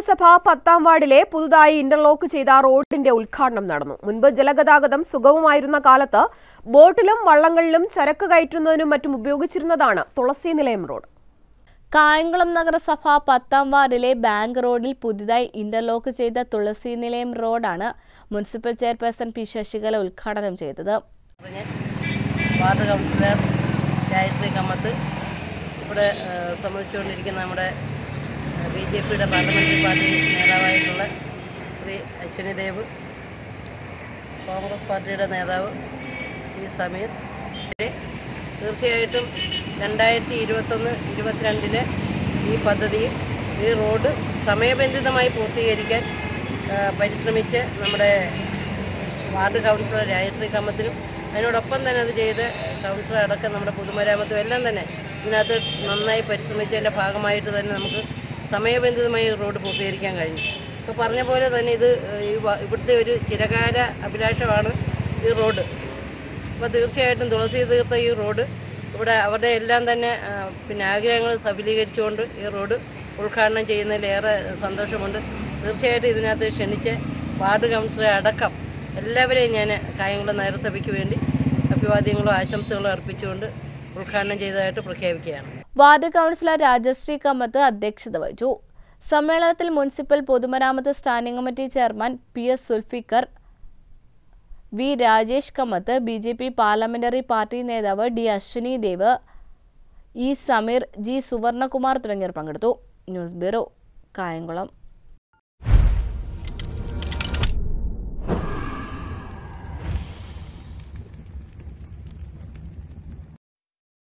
നഗരസഭ പത്താം വാർഡിലെ പുതുതായി ഇന്റർലോക്ക് ചെയ്ത റോഡിന്റെ ഉദ്ഘാടനം നടന്നു മുൻപ് ജലഗതാഗതം സുഗമമായിരുന്ന കാലത്ത് ബോട്ടിലും വള്ളങ്ങളിലും ചരക്ക് കയറ്റുന്നതിനും മറ്റും ഉപയോഗിച്ചിരുന്നതാണ് തുളസി നിലയം റോഡ് കായംകുളം നഗരസഭ പത്താം വാർഡിലെ ബാങ്ക് റോഡിൽ പുതുതായി ഇന്റർലോക്ക് ചെയ്ത തുളസി നിലയം റോഡാണ് മുനിസിപ്പൽ ചെയർപേഴ്സൺ പി ശശികല ഉദ്ഘാടനം ചെയ്തത് പറഞ്ഞ് വാർഡ് കൗൺസിലർ ജയശ്രീ കമ്മത്ത് ഇവിടെ ഏഹ്, സംബന്ധിച്ചുകൊണ്ടിരിക്കുന്ന നമ്മുടെ ബി ജെ പിയുടെ പാർലമെൻ്ററി പാർട്ടി നേതാവായിട്ടുള്ള ശ്രീ അശ്വിനി ദേവ് കോൺഗ്രസ് പാർട്ടിയുടെ നേതാവ് ഈ സമീർ ഇവരെ തീർച്ചയായിട്ടും രണ്ടായിരത്തി ഇരുപത്തൊന്ന് ഇരുപത്തിരണ്ടിലെ ഈ പദ്ധതിയിൽ ഈ റോഡ് സമയബന്ധിതമായി പൂർത്തീകരിക്കാൻ ഏഹ്, പരിശ്രമിച്ച് നമ്മുടെ വാർഡ് കൗൺസിലർ രാജശ്രീ കമ്മത്തിനും അതിനോടൊപ്പം തന്നെ അത് ചെയ്ത് കൗൺസിലർ അടക്കം നമ്മുടെ പൊതുമരാമത്തും എല്ലാം തന്നെ ഇതിനകത്ത് നന്നായി പരിശ്രമിച്ചതിൻ്റെ ഭാഗമായിട്ട് തന്നെ നമുക്ക് സമയബന്ധിതമായി ഈ റോഡ് പൂർത്തീകരിക്കാൻ കഴിഞ്ഞു ഇപ്പോൾ പറഞ്ഞ പോലെ തന്നെ ഇത് ഈ വ- ഇവിടുത്തെ ഒരു ചിരകാല അഭിലാഷമാണ് ഈ റോഡ് അപ്പോൾ തീർച്ചയായിട്ടും തുളസി തീർത്ത ഈ റോഡ് ഇവിടെ അവരുടെ എല്ലാം തന്നെ ആ, പിന്നെ ആഗ്രഹങ്ങൾ സഫലീകരിച്ചുകൊണ്ട് ഈ റോഡ് ഉദ്ഘാടനം ചെയ്യുന്നതിൽ ഏറെ സന്തോഷമുണ്ട് തീർച്ചയായിട്ടും ഇതിനകത്ത് ക്ഷണിച്ച് വാർഡ് കൗൺസിലറെ അടക്കം എല്ലാവരെയും ഞാൻ കായംകുളം നഗരസഭയ്ക്ക് വേണ്ടി അഭിവാദ്യങ്ങളും ആശംസകളും അർപ്പിച്ചുകൊണ്ട് ഉദ്ഘാടനം ചെയ്തതായിട്ട് പ്രഖ്യാപിക്കുകയാണ് വാർഡ് കൗൺസിലർ രാജശ്രീ കമ്മത്ത് അധ്യക്ഷത വഹിച്ചു സമ്മേളനത്തിൽ മുനിസിപ്പൽ പൊതുമരാമത്ത് standing committee chairman P S Sulfikar V Rajesh Kamath B J P parliamentary party നേതാവ് D Ashwini Dev E Sameer G Suvarnakumar തുടങ്ങിയവർ പങ്കെടുത്തു ന്യൂസ് ബ്യൂറോ കായംകുളം